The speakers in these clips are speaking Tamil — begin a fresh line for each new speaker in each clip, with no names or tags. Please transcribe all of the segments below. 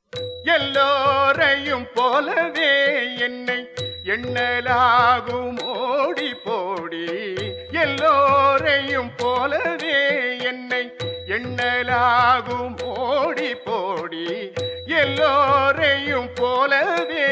எல்லோரையும் போலவே என்னை எண்ணலாகும் ஓடி போடி எல்லோரையும் போலவே என்னை எண்ணலாகும் ஓடி போடி எல்லோரையும் போலவே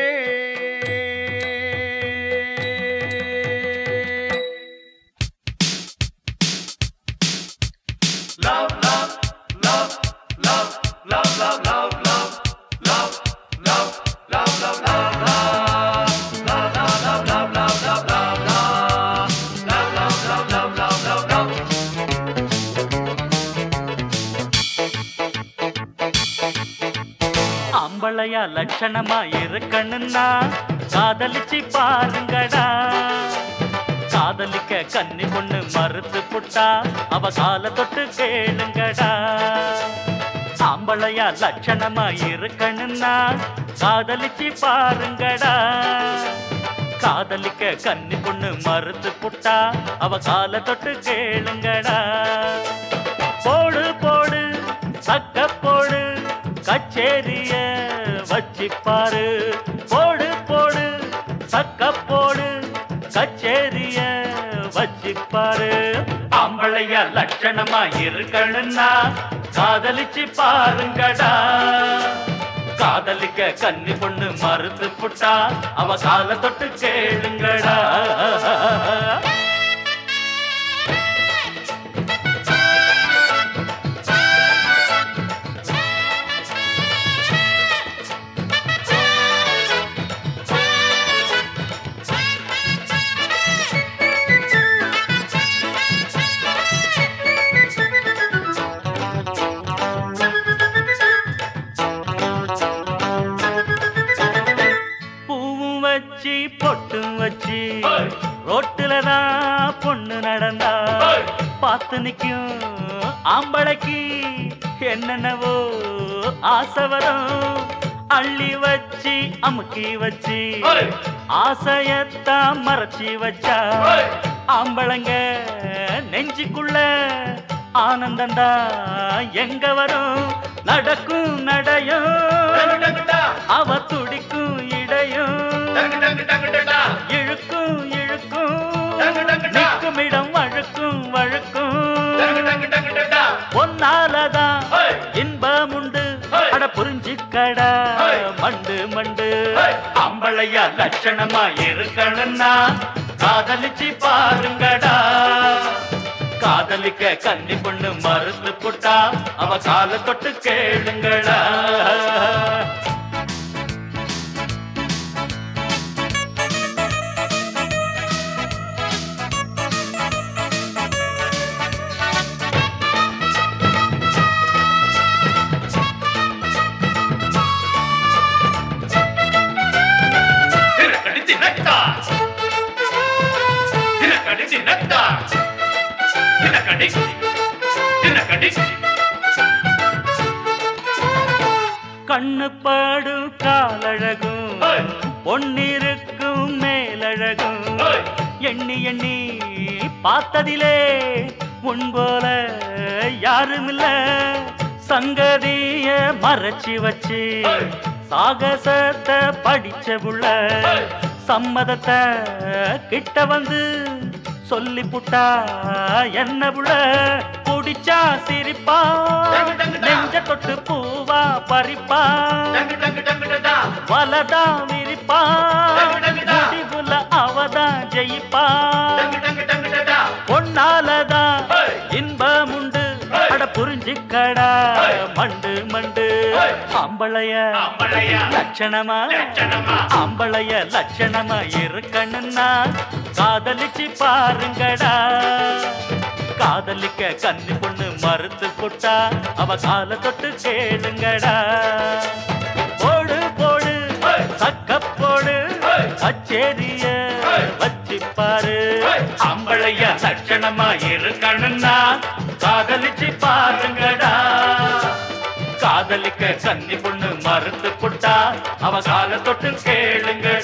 அம்பளையா லட்சணமா இருக்கணும்னா காதலிச்சு பாருங்கடா காதலிக்க கன்னி பொண்ணு மறுத்து புட்டா அவ கால தொட்டு கேளுங்கடா அம்பளையா லட்சணமா இருக்கணும்னா காதலிச்சு பாருங்கடா காதலிக்க கன்னி பொண்ணு மறுத்து புட்டா அவ கால தொட்டு கேளுங்கடா போடு போடு சக்க போடு கச்சேரிய வச்சிப்பாரு போடு போடு சக்க போடு கச்சேரிய வச்சிப்பாரு ஆம்பளைய லட்சணமா இருக்கணும்னா காதலிச்சு பாருங்கடா காதலிக்க கன்னி பொண்ணு மறுத்து புட்டா அவ கால தொட்டு கேளுங்கடா பூவும் வச்சு பொட்டும் வச்சு ரோட்டுல தான் பொண்ணு நடந்தா பார்த்து நிக்கும் ஆம்பளைக்கு என்னென்னவோ ஆசை வரும் அள்ளி வச்சு அமுக்கி வச்சு ஆசையத்தான் மறைச்சி வச்சா ஆம்பளைங்க நெஞ்சுக்குள்ள ஆனந்தண்டா எங்க வரும் நடக்கும் நடையும் அவ துடிக்கும் இடையும் இழுக்கும் இழுக்கும் நிற்கும் இடம் வழுக்கும் வழுக்கும் ஒன்னாலதான் இன்பம் உண்டு அட புரிஞ்சுக்கடா மண்டு மண்டு அம்பளையா லட்சணமா இருக்கணும்னா காதலிச்சு பாருங்கடா காதலிக்க கன்னி பொண்ணு மறுத்து புட்டா அவ கால தொட்டு கேளுங்களா கண்ணு பாடும் காலழகும் பொன்னிருக்கும் மேலழகும் எண்ணி எண்ணி பார்த்ததிலே முன்போல யாருமில்ல சங்கதிய மறைச்சு வச்சு சாகசத்தை படிச்ச புள்ள சம்மதத்தை கிட்ட வந்து சொல்லி புட்டா என்ன புள்ள குடிச்சா சிரிப்பா நெஞ்ச தொட்டு பூவா பறிப்பா வலதா விரிப்பா முடிவுல அவதான் ஜெயிப்பா பொன்னாலதான் இன்பம் உண்டு அட புரிஞ்சுக்கடா மண்டு மண்டு அம்பளைய லட்சணமா அம்பளைய லட்சணமா இருக்கணும்னா காதலிச்சு பாருங்கடா காதலிக்க கன்னி பொண்ணு மறுத்து புட்டா அவ கால தொட்டு கேளுங்கடா போடு போடு சக்க போடு கச்சேரிய வச்சிப்பாரு அம்பளைய லட்சணமா இருக்கணும்னா காதலிச்சு பாருங்கடா காதலிக்க கன்னி பொண்ணு மறுத்து புட்டா அவ கால தொட்டு கேளுங்க